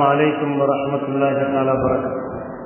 عليكم ورحمة الله تعالى وبركاته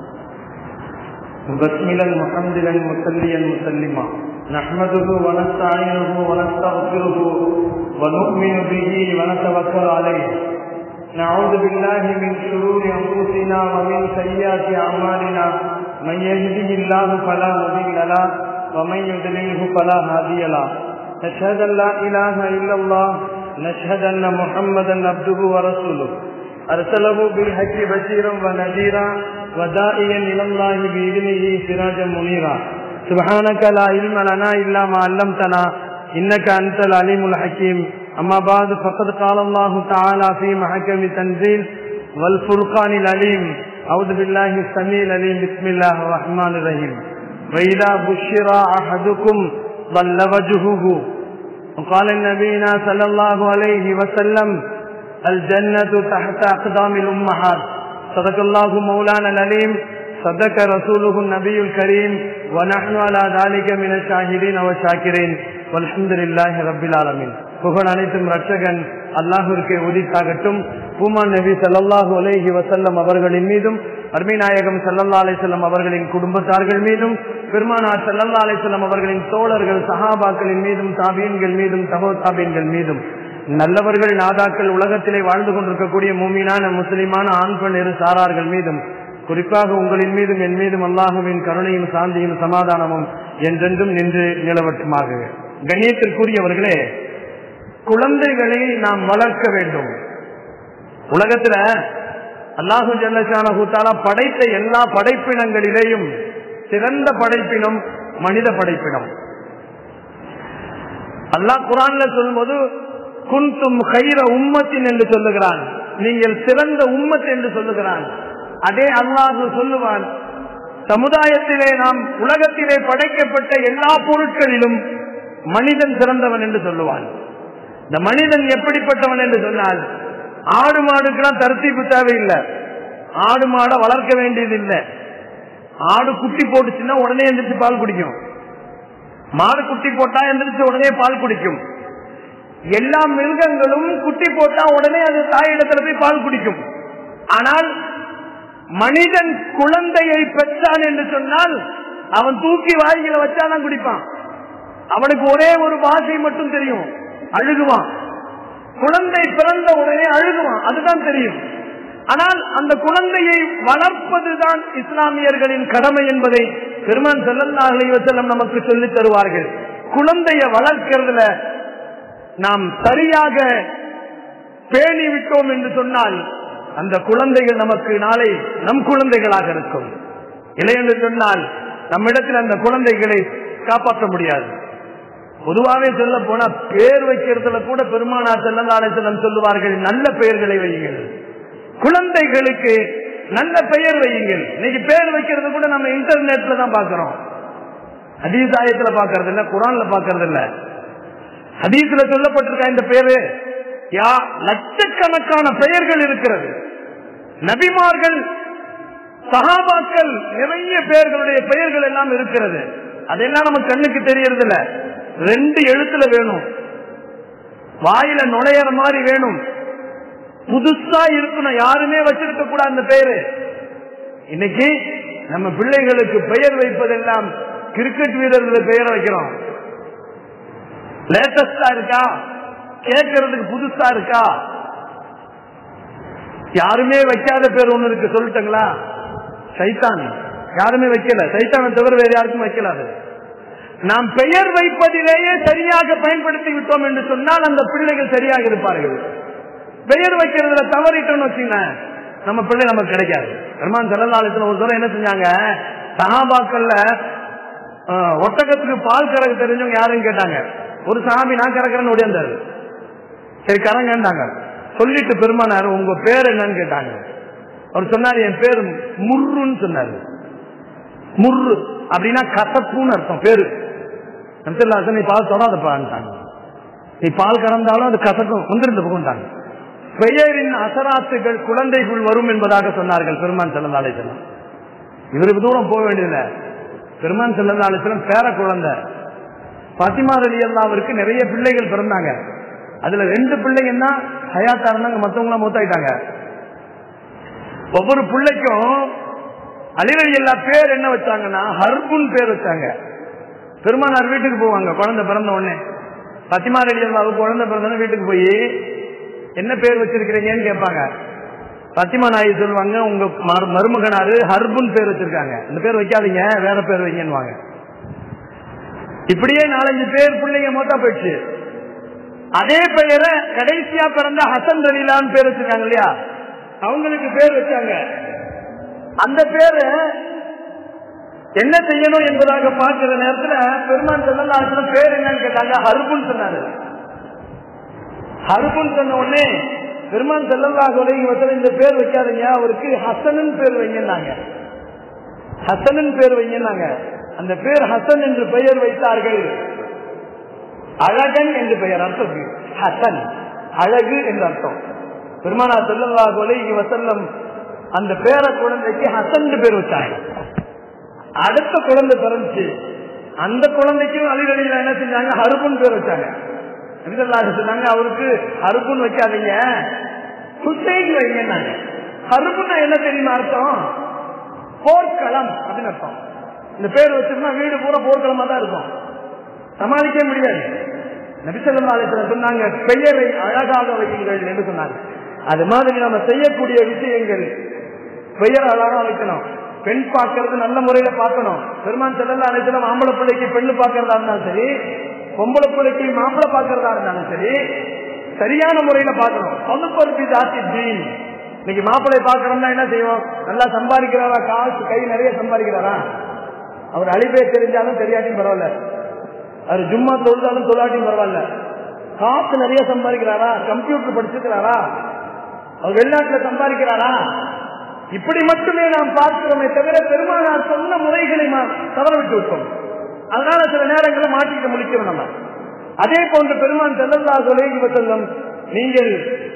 مبسملا محمدا مسليا مسلما نحمده ونستعينه ونستغفره ونؤمن به ونتوكل عليه نعوذ بالله من شرور انفسنا ومن سيئات اعمالنا من يهده الله فلا مضل له ومن يضلله فلا هادي له نشهد ان لا اله الا الله نشهد ان محمدا عبده ورسوله ارسله بالحق بشيرا ونذيرا ودائيا الى الله باذنه سراجا منيرا سبحانك لا علم لنا الا ما علمتنا انك انت العليم الحكيم اما بعد فقد قال الله تعالى في محكم تنزيل والفرقان العليم اعوذ بالله السميع العليم بسم الله الرحمن الرحيم واذا بشر احدكم ضل وجهه وقال النبينا صلى الله عليه وسلم الجنة تحت أقدام الأمهات صدق الله مولانا العليم صدق رسوله النبي الكريم ونحن على ذلك من الشاهدين والشاكرين والحمد لله رب العالمين புகழ் அனைத்தும் ரட்சகன் அல்லாஹிற்கு உதித்தாகட்டும் பூமான் நபி சல்லாஹூ அலைஹி வசல்லம் அவர்களின் மீதும் அருமைநாயகம் சல்லல்லா அலிசல்லம் அவர்களின் குடும்பத்தார்கள் மீதும் பெருமானார் சல்லல்லா அலிசல்லம் அவர்களின் தோழர்கள் சஹாபாக்களின் மீதும் தாபீன்கள் மீதும் தகோ தாபீன்கள் மீதும் நல்லவர்கள் நாதாக்கள் உலகத்திலே வாழ்ந்து கொண்டிருக்கக்கூடிய மூமினான முஸ்லிமான ஆண் பெண் இரு சாரார்கள் மீதும் குறிப்பாக உங்களின் மீதும் என் மீதும் அல்லாஹுவின் கருணையும் சாந்தியும் சமாதானமும் என்றென்றும் நின்று நிலவட்டுமாக கண்ணியத்திற்குரியவர்களே குழந்தைகளை நாம் வளர்க்க வேண்டும் உலகத்துல அல்லாஹு ஜல்லசான படைத்த எல்லா படைப்பினங்களிலேயும் சிறந்த படைப்பினம் மனித படைப்பினம் அல்லாஹ் குரான்ல சொல்லும்போது குந்தும் கைர உம்மத்தின் என்று சொல்லுகிறான் நீங்கள் சிறந்த உம்மத் என்று சொல்லுகிறான் அதே அல்லாஹு சொல்லுவான் சமுதாயத்திலே நாம் உலகத்திலே படைக்கப்பட்ட எல்லா பொருட்களிலும் மனிதன் சிறந்தவன் என்று சொல்லுவான் இந்த மனிதன் எப்படிப்பட்டவன் என்று சொன்னால் ஆடு மாடுக்கெல்லாம் தரத்தீப்பு தேவையில்லை ஆடு மாடை வளர்க்க வேண்டியது இல்லை ஆடு குட்டி போட்டுச்சுன்னா உடனே எந்திரிச்சு பால் குடிக்கும் மாடு குட்டி போட்டா எந்திரிச்சு உடனே பால் குடிக்கும் எல்லா மிருகங்களும் குட்டி போட்டா உடனே அது தாயிடத்துல போய் பால் குடிக்கும் ஆனால் மனிதன் குழந்தையை பெற்றான் என்று சொன்னால் அவன் தூக்கி வாய்களை வச்சாதான் குடிப்பான் அவனுக்கு ஒரே ஒரு பாஷை மட்டும் தெரியும் அழுகுவான் குழந்தை பிறந்த உடனே அழுகுவான் அதுதான் தெரியும் ஆனால் அந்த குழந்தையை வளர்ப்பதுதான் இஸ்லாமியர்களின் கடமை என்பதை பெருமான் செல்லல்லாஹலி வசல்லம் நமக்கு சொல்லித் தருவார்கள் குழந்தைய வளர்க்கிறதுல நாம் சரியாக பேணி விட்டோம் என்று சொன்னால் அந்த குழந்தைகள் நமக்கு நாளை நம் குழந்தைகளாக இருக்கும் இல்லை என்று சொன்னால் நம்மிடத்தில் அந்த குழந்தைகளை காப்பாற்ற முடியாது பொதுவாகவே சொல்ல போனா பேர் வைக்கிறதுல கூட பெருமானார் செல்லந்தாலேசலம் சொல்லுவார்கள் நல்ல பெயர்களை வையுங்கள் குழந்தைகளுக்கு நல்ல பெயர் வையுங்கள் இன்னைக்கு பேர் வைக்கிறது கூட நம்ம இன்டர்நெட்ல தான் பாக்குறோம் அதீசாயத்துல பாக்குறது இல்ல குரான்ல பாக்குறது இல்ல ஹதீஸ்ல சொல்லப்பட்டிருக்க இந்த பேரு யா லட்சக்கணக்கான பெயர்கள் இருக்கிறது நபிமார்கள் சகாபாக்கள் நிறைய பெயர்களுடைய பெயர்கள் எல்லாம் இருக்கிறது அதெல்லாம் நம்ம கண்ணுக்கு தெரியறது இல்ல ரெண்டு எழுத்துல வேணும் வாயில நுழையிற மாதிரி வேணும் புதுசா இருக்கணும் யாருமே வச்சிருக்க கூடாது அந்த பெயரு இன்னைக்கு நம்ம பிள்ளைகளுக்கு பெயர் வைப்பதெல்லாம் கிரிக்கெட் வீரர்கள் பெயர் வைக்கிறோம் லேட்டஸ்டா இருக்கா கேட்கறதுக்கு புதுசா இருக்கா யாருமே வைக்காத பேர் ஒண்ணு இருக்கு சொல்லிட்டங்களா சைத்தான் யாருமே வைக்கல சைத்தானை தவிர வேற யாருக்கும் வைக்கல அது நாம் பெயர் வைப்பதிலேயே சரியாக பயன்படுத்தி விட்டோம் என்று சொன்னால் அந்த பிள்ளைகள் சரியாக இருப்பார்கள் பெயர் வைக்கிறதுல தவறிட்டோம்னு வச்சுங்க நம்ம பிள்ளை நமக்கு கிடைக்காது பெருமான் செல்லலாலயத்துல ஒரு தூரம் என்ன செஞ்சாங்க சகாபாக்கள்ல ஒட்டகத்துக்கு பால் கறக்க தெரிஞ்சவங்க யாருன்னு கேட்டாங்க ஒரு சாமி நான் கறக்கிறேன்னு ஓடியாந்தாரு சரி கரங்கன்றாங்க சொல்லிட்டு பெருமானார் உங்க பேர் என்னன்னு கேட்டாங்க அவர் சொன்னார் என் பேர் முர்ருன்னு சொன்னாரு முர்ரு அப்படின்னா கசப்புன்னு அர்த்தம் பேரு நீ பால் தொடாதப்பான்ட்டாங்க நீ பால் கறந்தாலும் அது கசக்கும் வந்துருந்து போகுண்டாங்க பெயரின் அசராத்துகள் குழந்தைக்குள் வரும் என்பதாக சொன்னார்கள் பெருமான் செல்லந்தாலை செல்லம் இவருக்கு தூரம் போக வேண்டியதில்லை பெருமான் செல்லந்தாலை செல்லம் பேர குழந்தை பத்திமா அலி அல்லாவிற்கு நிறைய பிள்ளைகள் பிறந்தாங்க அதுல ரெண்டு பிள்ளைங்கன்னா ஹயாத்தா இருந்தாங்க மத்தவங்க மூத்தாயிட்டாங்க ஒவ்வொரு பிள்ளைக்கும் அலிரடி எல்லா பேர் என்ன வச்சாங்கன்னா ஹர்புன் பேர் வச்சாங்க பெருமானார் வீட்டுக்கு போவாங்க குழந்தை பிறந்த உடனே பத்திமா ரெடி அல்லாவுக்கு குழந்தை பிறந்தோடனே வீட்டுக்கு போய் என்ன பேர் வச்சிருக்கிறீங்கன்னு கேட்பாங்க பத்திமா நாயி சொல்லுவாங்க உங்க மரு- மருமகனாரு ஹர்புன் பேர் வச்சிருக்காங்க இந்த பேர் வைக்காதீங்க வேற பேர் வைங்கன்னுவாங்க இப்படியே நாலஞ்சு பேர் பிள்ளைங்க மொத்தம் போயிடுச்சு அதே பெயரை கடைசியா பிறந்த ஹசன் ரலீலான்னு பேர் வச்சிருக்காங்க இல்லையா அவங்களுக்கு பேர் வச்சாங்க அந்த பேரு என்ன செய்யணும் என்பதாக பார்க்கிற நேரத்துல பெருமான் செல்லல்லாத்துல பேர் என்னன்னு கேட்டாங்க ஹர்புன் சொன்னாரு ஹர்புன் சொன்ன உடனே பெருமான் செல்லல்லாஹ் உலகி வசல இந்த பேர் வைக்காதீங்க அவருக்கு ஹசனன் பேர் வைங்கன்னாங்க ஹசனன் பேர் வைங்கன்னாங்க அந்த பேர் ஹசன் என்று பெயர் வைத்தார்கள் அழகன் என்று பெயர் அர்த்தம் இருக்கு. ஹசன் அழகு என்று அர்த்தம் பெருமானா செல்லல்லாஹ் உலகி வசல்லம் அந்த பேர குழந்தைக்கு ஹசன் பேர் வச்சாங்க அடுத்த குழந்தை பிறந்துச்சு அந்த குழந்தைக்கும் அலிரடியில என்ன செஞ்சாங்க ஹருப்புன் பேர் வச்சாங்க நபிசல்லாஹு சொன்னாங்க அவருக்கு ஹருப்புன் வைக்காதீங்க ஹுசைன் வைங்கன்னாங்க ஹருப்புன்னா என்ன தெரியுமா அர்த்தம் போர்க்களம் அப்படின்னு அர்த்தம் இந்த பேர் வச்சிருந்தா வீடு பூரா போர்க்களமா தான் இருக்கும் சமாளிக்க முடியாது நபிசல்லா அலிஸ்லாம் சொன்னாங்க பெயரை அழகாக வையுங்கள் என்று சொன்னாங்க அது மாதிரி நம்ம செய்யக்கூடிய விஷயங்கள் பெயர் அழகா வைக்கணும் பெண் பார்க்கறது நல்ல முறையில பார்க்கணும் பெருமான் செல்லல்லா அனைத்திலும் ஆம்பளை பிள்ளைக்கு பெண்ணு பார்க்கறதா இருந்தாலும் சரி பொம்பளை பிள்ளைக்கு மாப்பிளை பார்க்கறதா இருந்தாலும் சரி சரியான முறையில பார்க்கணும் பகுப்பருத்தி ஜாத்தி தீன் இன்னைக்கு மாப்பிளை பார்க்கறோம்னா என்ன செய்வோம் நல்லா சம்பாதிக்கிறாரா காசு கை நிறைய சம்பாதிக்கிறாரா அவர் அழிப்பே தெரிஞ்சாலும் தெரியாட்டியும் பரவாயில்ல அவர் ஜும்மா தொழுதாலும் தொழாட்டியும் பரவாயில்ல காசு நிறைய சம்பாதிக்கிறாரா கம்ப்யூட்டர் படிச்சிருக்கிறாரா அவர் வெளிநாட்டுல சம்பாதிக்கிறாரா இப்படி மட்டுமே நாம் பார்க்கிறோமே தவிர பெருமானார் சொன்ன முறைகளை நாம் தவறவிட்டு விட்டோம் அதனால சில நேரங்களில் மாட்டிக்க முடிக்கிறோம் நம்ம அதே போன்று பெருமான் செல்லல்லா சொலேகி வசல்லம் நீங்கள்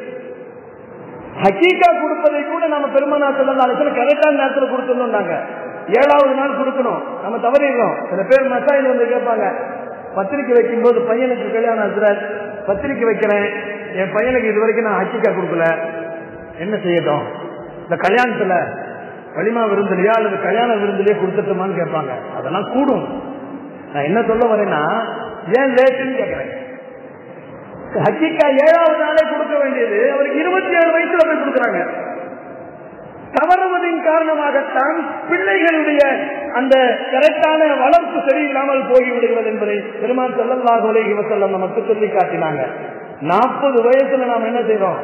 ஹக்கீகா கொடுப்பதை கூட நம்ம பெருமானார் செல்லல்லா கரெக்டான நேரத்தில் கொடுத்துருந்தோம் ஏழாவது நாள் கொடுக்கணும் நம்ம தவறிடுறோம் சில பேர் மசாயில் வந்து கேட்பாங்க பத்திரிக்கை வைக்கும் போது பையனுக்கு கல்யாணம் ஆச்சுற பத்திரிக்கை வைக்கிறேன் என் பையனுக்கு இது வரைக்கும் நான் ஹக்கிக்கா கொடுக்கல என்ன செய்யட்டும் இந்த கல்யாணத்துல வலிமா விருந்துலையா அல்லது கல்யாண விருந்துலயே கொடுத்துட்டோமான்னு கேட்பாங்க அதெல்லாம் கூடும் நான் என்ன சொல்ல வரேன்னா ஏன் லேட்டுன்னு கேட்கிறேன் ஹக்கிக்கா ஏழாவது நாளே கொடுக்க வேண்டியது அவருக்கு இருபத்தி ஏழு வயசுல போய் கொடுக்குறாங்க தவறுவதின் காரணமாகத்தான் பிள்ளைகளுடைய அந்த கரெக்டான வளர்ப்பு சரியில்லாமல் போய்விடுகிறது என்பதை பெருமாள் செல்லல்லாஹ் உலகி வசல்லம் நமக்கு சொல்லி காட்டினாங்க நாற்பது வயசுல நாம் என்ன செய்றோம்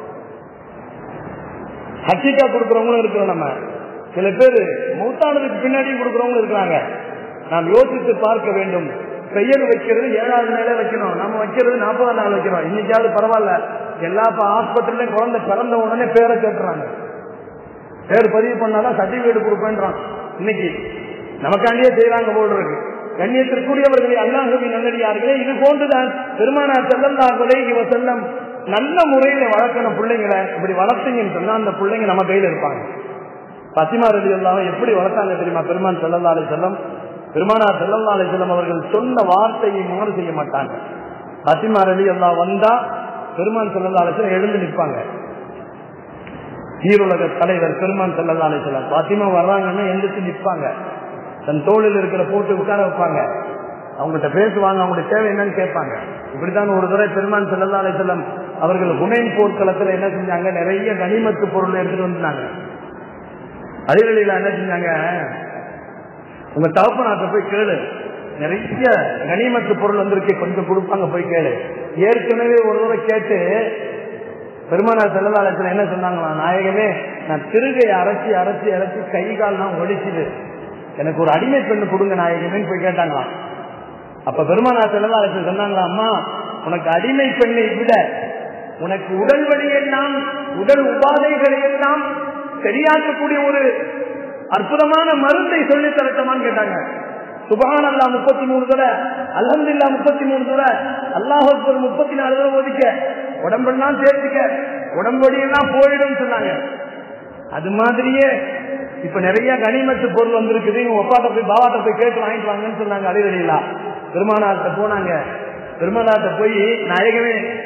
ஹக்கிக்கா கொடுக்கறவங்களும் இருக்கிறோம் நம்ம சில பேர் மௌத்தானதுக்கு பின்னாடியும் கொடுக்கறவங்களும் இருக்கிறாங்க நாம் யோசித்து பார்க்க வேண்டும் பெயர் வைக்கிறது ஏழாவது நாளே வைக்கணும் நம்ம வைக்கிறது நாற்பதாம் நாள் வைக்கிறோம் இன்னைக்காவது பரவாயில்ல எல்லா ஆஸ்பத்திரியிலும் குழந்தை பிறந்த உடனே பேரை கேட்டுறாங்க பேர் பதிவு பண்ணாதான் சர்டிபிகேட் கொடுப்பேன்றான் இன்னைக்கு நமக்காண்டியே செய்யறாங்க போல் இருக்கு கண்ணியத்திற்குரியவர்களே அல்லாஹுவின் நல்லடியார்களே இது போன்றுதான் பெருமானார் செல்லந்தார்களே இவ செல்லம் நல்ல முறையில வளர்க்கணும் பிள்ளைங்களை இப்படி வளர்த்தீங்கன்னு சொன்னா அந்த பிள்ளைங்க நம்ம கையில இருப்பாங்க பத்திமா ரதி அல்லாம எப்படி வளர்த்தாங்க தெரியுமா பெருமான் செல்லல்லாலை செல்லம் பெருமானார் செல்லல்லாலை செல்லம் அவர்கள் சொன்ன வார்த்தையை மாறு செய்ய மாட்டாங்க பத்திமா ரதி அல்லா வந்தா பெருமான் செல்லல்லாலை செல்லம் எழுந்து நிற்பாங்க ஈருலக தலைவர் பெருமான் செல்லல்லாலை செல்லம் பாத்திமா வர்றாங்கன்னா எந்திரிச்சு நிற்பாங்க தன் தோளில் இருக்கிற போட்டு உட்கார வைப்பாங்க அவங்ககிட்ட பேசுவாங்க அவங்களுடைய தேவை என்னன்னு கேட்பாங்க இப்படித்தான் ஒரு தடவை பெருமான் செல்லல்லாலை செல்லம் அவர்கள் குணைன் போர்க்களத்துல என்ன செஞ்சாங்க நிறைய கனிமத்து பொருள் எடுத்துட்டு வந்தாங்க அதிரலியில என்ன செஞ்சாங்க உங்க தகப்பனாட்ட போய் கேளு நிறைய கனிமத்து பொருள் வந்திருக்கு கொஞ்சம் கொடுப்பாங்க போய் கேளு ஏற்கனவே ஒரு தடவை கேட்டு பெருமானார் செல்லலாளத்தில் என்ன சொன்னாங்களா நாயகமே நான் திருகையை அரைச்சி அரைச்சி அரைச்சி கை கால்லாம் ஒடிச்சுது எனக்கு ஒரு அடிமை பெண்ணு கொடுங்க நாயகமேன்னு போய் கேட்டாங்களாம் அப்ப பெருமானார் செல்லலாளத்தில் சொன்னாங்களா அம்மா உனக்கு அடிமை பெண்ணை விட உனக்கு உடல் வழியெல்லாம் உடல் உபாதைகளை எல்லாம் சரியாக்கக்கூடிய ஒரு அற்புதமான மருந்தை சொல்லி தரட்டமான்னு கேட்டாங்க சுபகான் அல்லா முப்பத்தி மூணு தடவை அலமதுல்லா முப்பத்தி மூணு தடவை அல்லாஹ் முப்பத்தி நாலு தடவை ஒதுக்க உடம்பெல்லாம் சேர்த்துக்க உடம்படியெல்லாம் போயிடும் சொன்னாங்க அது மாதிரியே இப்ப நிறைய கனிமத்து பொருள் வந்திருக்குது இவங்க ஒப்பாட்ட போய் பாவாட்ட போய் கேட்டு வாங்கிட்டு வாங்கன்னு சொன்னாங்க அடிவடியிலா பெருமானார்ட்ட போனாங்க பெருமானார்ட்ட போய் நாயகமே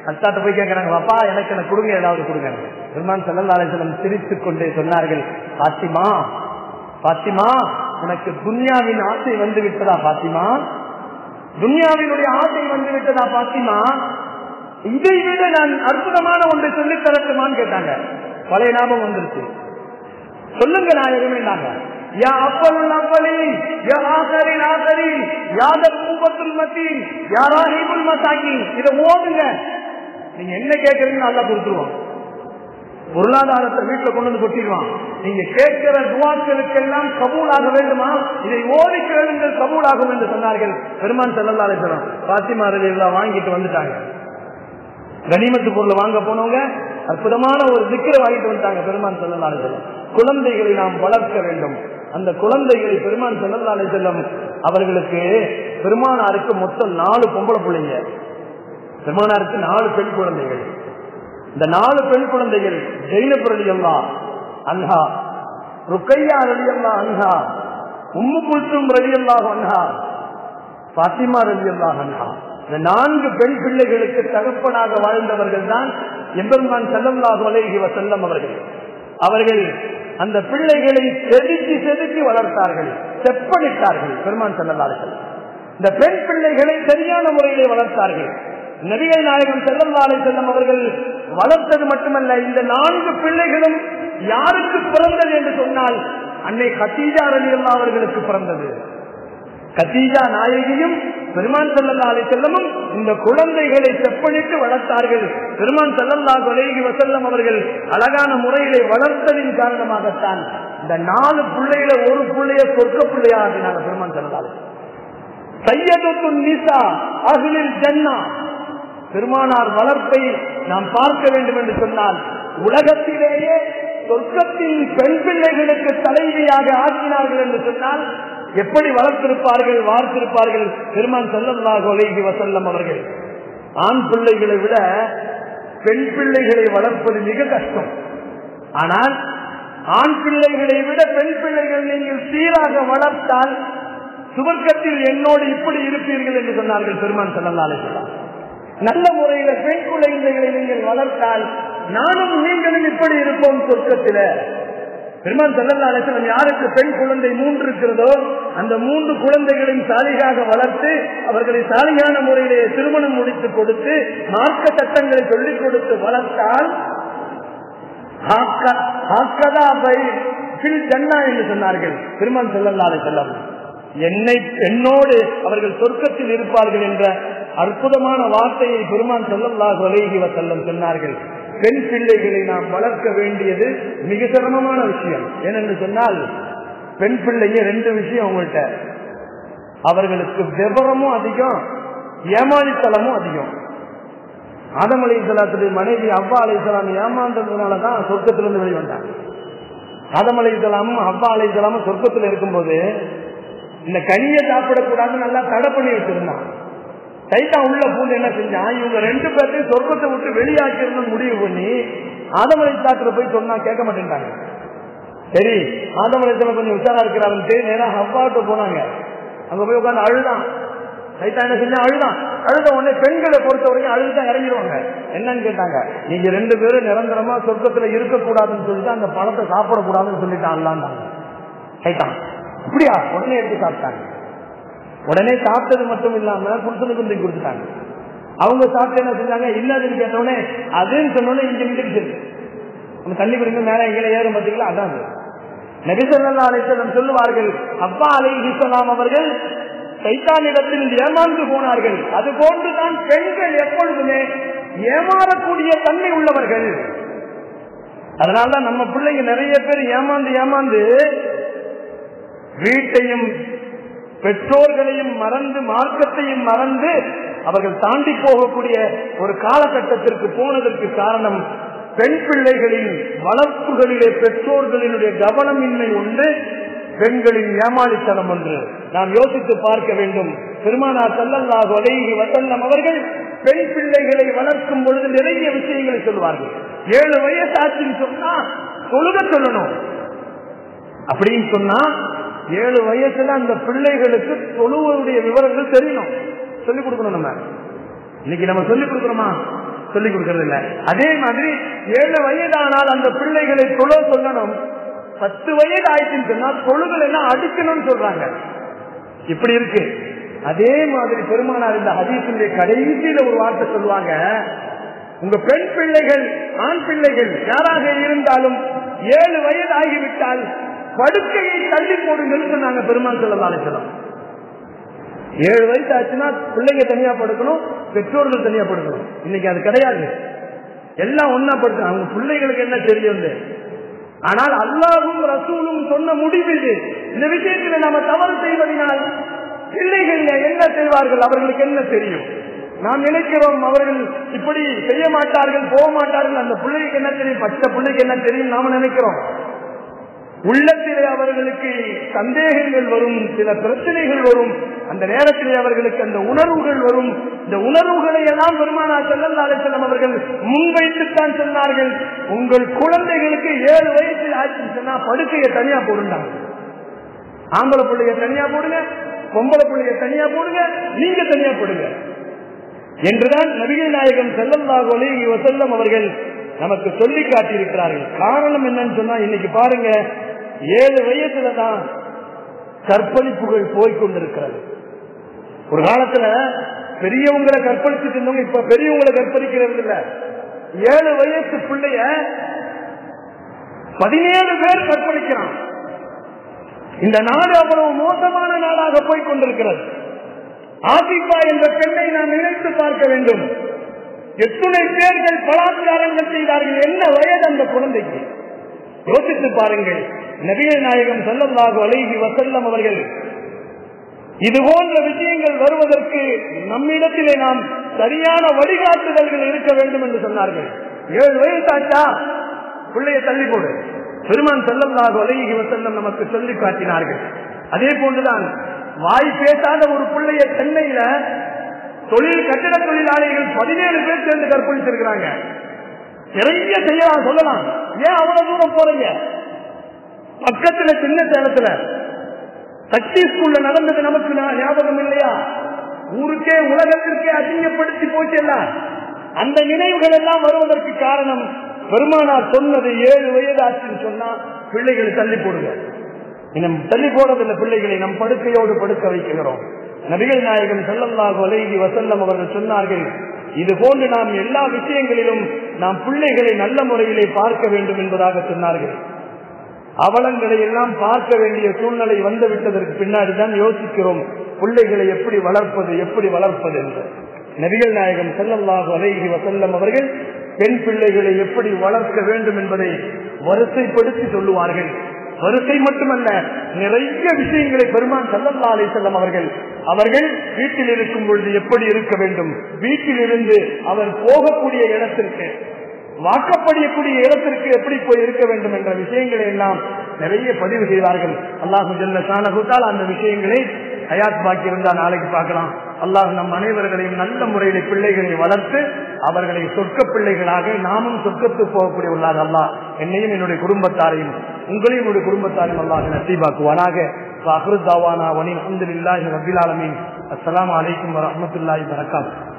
அத்தாட்ட போய் கேட்கறாங்க பாப்பா எனக்கு எனக்கு கொடுங்க ஏதாவது கொடுங்க பெருமான் செல்லல்லாசலம் சிரித்துக் கொண்டே சொன்னார்கள் பாத்திமா பாத்திமா உனக்கு துன்யாவின் ஆசை வந்து விட்டதா பாத்திமா துன்யாவினுடைய ஆசை வந்து விட்டதா பாத்திமா இதை விட நான் அற்புதமான ஒன்றை சொல்லித் தரட்டுமான்னு கேட்டாங்க பழைய ஞாபகம் வந்துருச்சு சொல்லுங்க நாயகமே நாங்க யா அப்பலுல் அப்பலின் யா ஆசரின் ஆசரின் யாதல் மூபத்துல் மத்தீன் யா ராஹிபுல் மசாக்கின் இதை ஓதுங்க நீங்க என்ன கேட்கறீங்கன்னு நல்லா கொடுத்துருவோம் பொருளாதாரத்தை வீட்டுல கொண்டு வந்து கொட்டிடுவான் நீங்க கேட்கிற துவாக்களுக்கெல்லாம் கபூலாக வேண்டுமா இதை ஓதி கேளுங்கள் கபூலாகும் என்று சொன்னார்கள் பெருமான் செல்லல்லாலே சொல்லும் பாத்திமா ரவி எல்லாம் வாங்கிட்டு வந்துட்டாங்க கனிமத்து பொருள் வாங்க போனவங்க அற்புதமான ஒரு திக்கரை வாங்கிட்டு வந்துட்டாங்க பெருமான் செல்லல்லாலே செல்லும் குழந்தைகளை நாம் வளர்க்க வேண்டும் அந்த குழந்தைகளை பெருமான் செல்லல்லாலே செல்லும் அவர்களுக்கு பெருமானாருக்கு மொத்தம் நாலு பொம்பளை பிள்ளைங்க பெருமானாருக்கு நாலு பெண் குழந்தைகள் இந்த நாலு பெண் குழந்தைகள் ஜெயினப் ரலி அல்லா அன்ஹா ருக்கையா ரலி அல்லா அன்ஹா உம்மு குல்சும் ரலி அல்லாஹ் அன்ஹா பாத்திமா ரலி அல்லாஹ் அன்ஹா இந்த நான்கு பெண் பிள்ளைகளுக்கு தகப்பனாக வாழ்ந்தவர்கள் தான் எம்பெருமான் செல்லல்லாஹு அலைஹி வசல்லம் அவர்கள் அவர்கள் அந்த பிள்ளைகளை செதுக்கி செதுக்கி வளர்த்தார்கள் செப்பனிட்டார்கள் பெருமான் செல்லல்லார்கள் இந்த பெண் பிள்ளைகளை சரியான முறையிலே வளர்த்தார்கள் நபிகள் நாயகம் செல்லல்லாலை செல்லம் அவர்கள் வளர்த்தது மட்டுமல்ல இந்த நான்கு பிள்ளைகளும் யாருக்கு பிறந்தது என்று சொன்னால் அன்னை கத்தீஜா ரலி அவர்களுக்கு பிறந்தது கத்தீஜா நாயகியும் பெருமான் செல்லல்லா அலை செல்லமும் இந்த குழந்தைகளை செப்பனிட்டு வளர்த்தார்கள் பெருமான் செல்லல்லா கொலைகி வசல்லம் அவர்கள் அழகான முறையிலே வளர்த்ததின் காரணமாகத்தான் இந்த நாலு பிள்ளைகள ஒரு பிள்ளைய சொர்க்க பிள்ளையா அப்படின்னாங்க பெருமான் செல்லல்லா சையது நிசா அகிலில் ஜன்னா பெருமானார் வளர்ப்பை நாம் பார்க்க வேண்டும் என்று சொன்னால் உலகத்திலேயே சொர்க்கத்தின் பெண் பிள்ளைகளுக்கு தலைவியாக ஆக்கினார்கள் என்று சொன்னால் எப்படி வளர்த்திருப்பார்கள் வார்த்திருப்பார்கள் பெருமான் செல்லல்லாக ஒலைகி வசல்லம் அவர்கள் ஆண் பிள்ளைகளை விட பெண் பிள்ளைகளை வளர்ப்பது மிக கஷ்டம் ஆனால் ஆண் பிள்ளைகளை விட பெண் பிள்ளைகள் நீங்கள் சீராக வளர்த்தால் சுவர்க்கத்தில் என்னோடு இப்படி இருப்பீர்கள் என்று சொன்னார்கள் பெருமான் செல்லல்லாலே சொன்னார் நல்ல முறையில பெண் குழந்தைகளை நீங்கள் வளர்த்தால் நானும் நீங்களும் இப்படி இருப்போம் சொர்க்கத்தில பெருமான் செல்லல்லா அலிஸ்லம் யாருக்கு பெண் குழந்தை மூன்று இருக்கிறதோ அந்த மூன்று குழந்தைகளையும் சாலிகாக வளர்த்து அவர்களை சாலிகான முறையிலே திருமணம் முடித்து கொடுத்து மார்க்க சட்டங்களை சொல்லிக் கொடுத்து வளர்த்தால் ஜன்னா என்று சொன்னார்கள் பெருமான் செல்லல்லா அலிஸ்லம் என்னை பெண்ணோடு அவர்கள் சொர்க்கத்தில் இருப்பார்கள் என்ற அற்புதமான வார்த்தையை பெருமான் செல்லல்லாஹ் வலைகி வசல்லம் சொன்னார்கள் பெண் பிள்ளைகளை நாம் வளர்க்க வேண்டியது மிக சிரமமான விஷயம் ஏனென்று சொன்னால் பெண் பிள்ளைங்க ரெண்டு விஷயம் அவங்கள்ட்ட அவர்களுக்கு விவரமும் அதிகம் ஏமாளித்தனமும் அதிகம் ஆதம் அலி இஸ்லாத்துடைய மனைவி அவ்வா அலி இஸ்லாம் ஏமாந்ததுனாலதான் சொர்க்கத்திலிருந்து வெளிவந்தாங்க ஆதம் அலி இஸ்லாமும் அவ்வா அலி இஸ்லாமும் சொர்க்கத்தில் இருக்கும்போது இந்த கனியை சாப்பிடக்கூடாதுன்னு நல்லா தடை பண்ணி வச்சிருந்தான் சைத்தான் உள்ள பூந்து என்ன செஞ்சான் இவங்க ரெண்டு பேர்த்தையும் சொர்க்கத்தை விட்டு வெளியாக்கிருந்தோம் முடிவு பண்ணி ஆதமலை சாத்துல போய் சொன்னா கேட்க மாட்டேன்ட்டாங்க சரி ஆதமலத்துல கொஞ்சம் உஷாரா இருக்கிறாருன்ட்டு நேரா ஹவ்வாட்ட போனாங்க அங்க போய் உட்காந்து அழுதான் சைத்தான் என்ன செஞ்சா அழுதான் அழுத உடனே பெண்களை பொறுத்த வரைக்கும் அழுதுதான் இறங்கிடுவாங்க என்னன்னு கேட்டாங்க நீங்க ரெண்டு பேரும் நிரந்தரமா சொர்க்கத்துல இருக்கக்கூடாதுன்னு சொல்லிட்டு அந்த பழத்தை சாப்பிடக்கூடாதுன்னு சொல்லிட்டாங்களான் சைத்தான் அப்படியா உடனே எடுத்து சாப்பிட்டாங்க உடனே சாப்பிட்டது மட்டும் இல்லாம புருஷனுக்கு தூக்கி கொடுத்துட்டாங்க அவங்க சாப்பிட்டு என்ன செஞ்சாங்க இல்லதுன்னு கேட்டவுடனே அதுன்னு சொன்னோன்னே இங்க நின்றுச்சு நம்ம தண்ணி குடிங்க மேல எங்களை ஏறும் பார்த்தீங்களா அதான் அது. நபிசல்லா அலிசல்லம் சொல்லுவார்கள் அப்பா அலை இஸ்லாம் அவர்கள் சைத்தானிடத்தில் ஏமாந்து போனார்கள் அது போன்றுதான் பெண்கள் எப்பொழுதுமே ஏமாறக்கூடிய தன்மை உள்ளவர்கள் அதனாலதான் நம்ம பிள்ளைங்க நிறைய பேர் ஏமாந்து ஏமாந்து வீட்டையும் பெற்றோர்களையும் மறந்து மார்க்கத்தையும் மறந்து அவர்கள் தாண்டி போகக்கூடிய ஒரு காலகட்டத்திற்கு போனதற்கு காரணம் பெண் பிள்ளைகளின் வளர்ப்புகளிலே பெற்றோர்களினுடைய கவனமின்மை உண்டு பெண்களின் ஏமாளித்தனம் ஒன்று நாம் யோசித்து பார்க்க வேண்டும் பெருமானார் சல்லல்லாஹு அலைஹி வசல்லம் அவர்கள் பெண் பிள்ளைகளை வளர்க்கும் பொழுது நிறைய விஷயங்களை சொல்வார்கள் ஏழு வயசாச்சுன்னு சொன்னா தொழுக சொல்லணும் அப்படின்னு சொன்னா ஏழு வயசுல அந்த பிள்ளைகளுக்கு தொழுவருடைய விவரங்கள் தெரியணும் சொல்லிக் கொடுக்கணும் நம்ம இன்னைக்கு நம்ம சொல்லிக் கொடுக்கிறோமா சொல்லிக் கொடுக்கறது இல்ல அதே மாதிரி ஏழு வயதானால் அந்த பிள்ளைகளை தொழ சொல்லணும் பத்து வயது ஆயிடுச்சுன்னு சொன்னா தொழுகள் எல்லாம் அடிக்கணும்னு சொல்றாங்க இப்படி இருக்கு அதே மாதிரி பெருமானார் இந்த ஹதீஸுடைய கடைசியில ஒரு வார்த்தை சொல்லுவாங்க உங்க பெண் பிள்ளைகள் ஆண் பிள்ளைகள் யாராக இருந்தாலும் ஏழு வயது ஆகிவிட்டால் படுக்கையை தள்ளி போடுங்கன்னு சொன்னாங்க பெருமாள் சொல்லலாம் ஏழு வயசு ஆச்சுன்னா பிள்ளைங்க தனியா படுக்கணும் பெற்றோர்கள் தனியா படுக்கணும் இன்னைக்கு அது கிடையாது எல்லாம் ஒன்னா படுக்கணும் அவங்க பிள்ளைகளுக்கு என்ன தெரியும் ஆனால் அல்லாவும் ரசூலும் சொன்ன முடிவு இது இந்த விஷயத்தில் நாம தவறு செய்வதனால் பிள்ளைகள் என்ன செய்வார்கள் அவர்களுக்கு என்ன தெரியும் நாம் நினைக்கிறோம் அவர்கள் இப்படி செய்ய மாட்டார்கள் போக மாட்டார்கள் அந்த பிள்ளைக்கு என்ன தெரியும் பச்சை பிள்ளைக்கு என்ன தெரியும் நாம நினைக்கிறோம் உள்ளத்திலே அவர்களுக்கு சந்தேகங்கள் வரும் சில பிரச்சனைகள் வரும் அந்த நேரத்திலே அவர்களுக்கு அந்த உணர்வுகள் வரும் இந்த உணர்வுகளை எல்லாம் பெருமானா செல்லம் அவர்கள் முன்வைத்துத்தான் சொன்னார்கள் உங்கள் குழந்தைகளுக்கு ஏழு வயசில் ஆச்சு சொன்னா படுக்கையை தனியா போடுண்டாங்க ஆம்பளை பிள்ளைய தனியா போடுங்க பொம்பளை பிள்ளைய தனியா போடுங்க நீங்க தனியா போடுங்க என்றுதான் நபிகள் நாயகம் செல்லல்லாஹோலே வசல்லம் அவர்கள் நமக்கு சொல்லி காட்டியிருக்கிறார்கள் காரணம் என்னன்னு சொன்னா இன்னைக்கு பாருங்க ஏழு வயசுல தான் கற்பழிப்புகள் போய்கொண்டிருக்கிறது ஒரு காலத்துல பெரியவங்களை கற்பழிச்சுட்டு இருந்தவங்க இப்ப பெரியவங்களை கற்பழிக்கிறது இல்ல ஏழு வயசு பிள்ளைய பதினேழு பேர் கற்பழிக்கிறான் இந்த நாடு அவ்வளவு மோசமான நாடாக போய் கொண்டிருக்கிறது ஆசிபா என்ற பெண்ணை நாம் நினைத்து பார்க்க வேண்டும் எத்துணை பேர்கள் பலாத்காரங்கள் செய்தார்கள் என்ன வயது அந்த குழந்தைக்கு யோசித்து பாருங்கள் நபிகள் நாயகம் செல்லல்லாக அழகி வசல்லம் அவர்கள் இது போன்ற விஷயங்கள் வருவதற்கு நம்மிடத்திலே நாம் சரியான வழிகாட்டுதல்கள் இருக்க வேண்டும் என்று சொன்னார்கள் ஏழு வயசாச்சா பிள்ளைய தள்ளி போடு பெருமான் செல்லல்லாக அழகி வசல்லம் நமக்கு சொல்லி காட்டினார்கள் அதே போன்றுதான் வாய் பேசாத ஒரு பிள்ளைய சென்னையில தொழில் கட்டிட தொழிலாளிகள் பதினேழு பேர் சேர்ந்து கற்பழிச்சிருக்கிறாங்க நிறைய செய்யலாம் சொல்லலாம் ஏன் அவ்வளவு தூரம் போறீங்க பக்கத்துல சின்ன சேலத்துல சக்தி ஸ்கூல்ல நடந்தது நமக்கு ஞாபகம் இல்லையா ஊருக்கே உலகத்திற்கே அசிங்கப்படுத்தி போச்சல்ல அந்த நினைவுகள் எல்லாம் வருவதற்கு காரணம் பெருமானார் சொன்னது ஏழு வயது ஆச்சுன்னு சொன்னா பிள்ளைகளை தள்ளி போடுங்க இன்னும் தள்ளி போறதில்லை பிள்ளைகளை நம் படுக்கையோடு படுக்க வைக்கிறோம் நபிகள் நாயகம் செல்லல்லாக வலைகி வசல்லம் அவர்கள் சொன்னார்கள் இது போன்று நாம் எல்லா விஷயங்களிலும் நாம் பிள்ளைகளை நல்ல முறையிலே பார்க்க வேண்டும் என்பதாக சொன்னார்கள் அவலங்களை எல்லாம் பார்க்க வேண்டிய சூழ்நிலை வந்து விட்டதற்கு பின்னாடி தான் யோசிக்கிறோம் பிள்ளைகளை எப்படி வளர்ப்பது எப்படி வளர்ப்பது என்று நபிகள் நாயகம் செல்லல்லாக அலைகி வசல்லம் அவர்கள் பெண் பிள்ளைகளை எப்படி வளர்க்க வேண்டும் என்பதை வரிசைப்படுத்தி சொல்லுவார்கள் வரிசை மட்டுமல்ல நிறைய விஷயங்களை பெருமான் சல்லல்லா அலை செல்லம் அவர்கள் அவர்கள் வீட்டில் இருக்கும் பொழுது எப்படி இருக்க வேண்டும் வீட்டில் இருந்து அவர் போகக்கூடிய இடத்திற்கு வாக்கப்படியக்கூடிய இடத்திற்கு எப்படி போய் இருக்க வேண்டும் என்ற விஷயங்களை எல்லாம் நிறைய பதிவு செய்வார்கள் அல்லாஹு ஜல்ல சானகுத்தால் அந்த விஷயங்களை ஹயாத் பாக்கி இருந்தா நாளைக்கு பார்க்கலாம் அல்லாஹ் நம் அனைவர்களையும் நல்ல முறையில பிள்ளைகளை வளர்த்து அவர்களை சொர்க்க பிள்ளைகளாக நாமும் சொர்க்கத்துக்கு போகக்கூடியவர்களாக அல்லாஹ் என்னையும் என்னுடைய குடும்பத்தாரையும் உங்களையும் என்னுடைய குடும்பத்தாரையும் அல்லாஹ் நசீபாக்குவானாக வாஹ்ருதாவானா வனி அஹமதுல்லாஹி ரபில் ஆலமீன் அஸ்ஸலாமு அலைக்கும் வரஹ்மத்துல்லாஹி வரகாத்துஹு